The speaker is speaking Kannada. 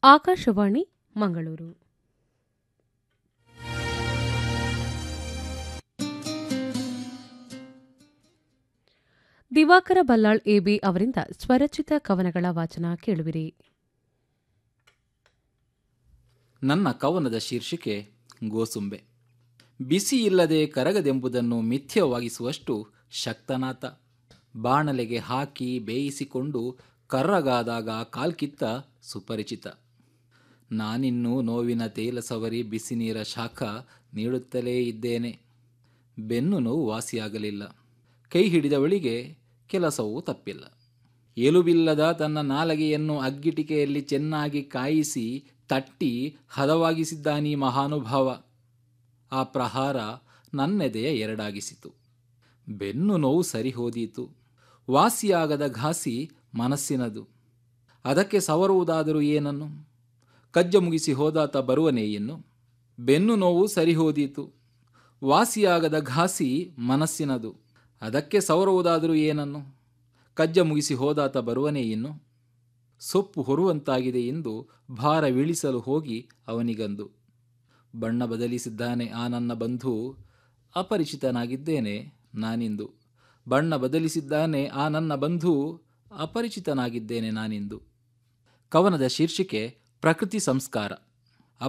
ಆಕಾಶವಾಣಿ ಮಂಗಳೂರು ದಿವಾಕರ ಬಲ್ಲಾಳ್ ಎಬಿ ಅವರಿಂದ ಸ್ವರಚಿತ ಕವನಗಳ ವಾಚನ ಕೇಳುವಿರಿ ನನ್ನ ಕವನದ ಶೀರ್ಷಿಕೆ ಗೋಸುಂಬೆ ಬಿಸಿ ಇಲ್ಲದೆ ಕರಗದೆಂಬುದನ್ನು ಮಿಥ್ಯವಾಗಿಸುವಷ್ಟು ಶಕ್ತನಾತ ಬಾಣಲೆಗೆ ಹಾಕಿ ಬೇಯಿಸಿಕೊಂಡು ಕರ್ರಗಾದಾಗ ಕಾಲ್ಕಿತ್ತ ಸುಪರಿಚಿತ ನಾನಿನ್ನೂ ನೋವಿನ ತೇಲ ಸವರಿ ಬಿಸಿ ನೀರ ಶಾಖ ನೀಡುತ್ತಲೇ ಇದ್ದೇನೆ ಬೆನ್ನು ನೋವು ವಾಸಿಯಾಗಲಿಲ್ಲ ಕೈ ಹಿಡಿದವಳಿಗೆ ಕೆಲಸವೂ ತಪ್ಪಿಲ್ಲ ಎಲುಬಿಲ್ಲದ ತನ್ನ ನಾಲಗೆಯನ್ನು ಅಗ್ಗಿಟಿಕೆಯಲ್ಲಿ ಚೆನ್ನಾಗಿ ಕಾಯಿಸಿ ತಟ್ಟಿ ಹದವಾಗಿಸಿದ್ದಾನೀ ಮಹಾನುಭಾವ ಆ ಪ್ರಹಾರ ನನ್ನೆದೆಯ ಎರಡಾಗಿಸಿತು ಬೆನ್ನು ನೋವು ಸರಿ ಹೋದೀತು ವಾಸಿಯಾಗದ ಘಾಸಿ ಮನಸ್ಸಿನದು ಅದಕ್ಕೆ ಸವರುವುದಾದರೂ ಏನನ್ನು ಕಜ್ಜ ಮುಗಿಸಿ ಹೋದಾತ ಬರುವನೇ ಇನ್ನು ಬೆನ್ನು ನೋವು ಸರಿ ಹೋದೀತು ವಾಸಿಯಾಗದ ಘಾಸಿ ಮನಸ್ಸಿನದು ಅದಕ್ಕೆ ಸವರುವುದಾದರೂ ಏನನ್ನು ಕಜ್ಜ ಮುಗಿಸಿ ಹೋದಾತ ಬರುವನೇ ಇನ್ನು ಸೊಪ್ಪು ಹೊರುವಂತಾಗಿದೆ ಎಂದು ಭಾರವಿಳಿಸಲು ಹೋಗಿ ಅವನಿಗಂದು ಬಣ್ಣ ಬದಲಿಸಿದ್ದಾನೆ ಆ ನನ್ನ ಬಂಧು ಅಪರಿಚಿತನಾಗಿದ್ದೇನೆ ನಾನಿಂದು ಬಣ್ಣ ಬದಲಿಸಿದ್ದಾನೆ ಆ ನನ್ನ ಬಂಧು ಅಪರಿಚಿತನಾಗಿದ್ದೇನೆ ನಾನಿಂದು ಕವನದ ಶೀರ್ಷಿಕೆ ಪ್ರಕೃತಿ ಸಂಸ್ಕಾರ